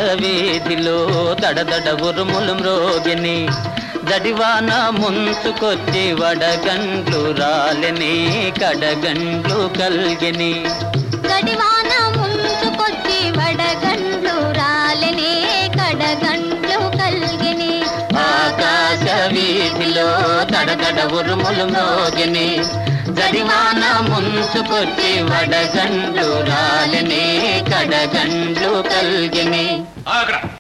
వీధిలో దడదడ ఉరుములు మ్రోగిని జడివాన ముంచుకొచ్చి వడగండ్లు రాలిని కడగండ్లు కల్గిని గడివాన ముంచుకొచ్చి వడగండ్లు రాలనే కడగండ్లు కల్గిని ఆకాశ వీధిలో దడదడ ఉరుములు మ్రోగిని జడివాన ముంచుకొచ్చి వడగండ్లు రాలిని కడగండ్లు కల్గిని అక్కడ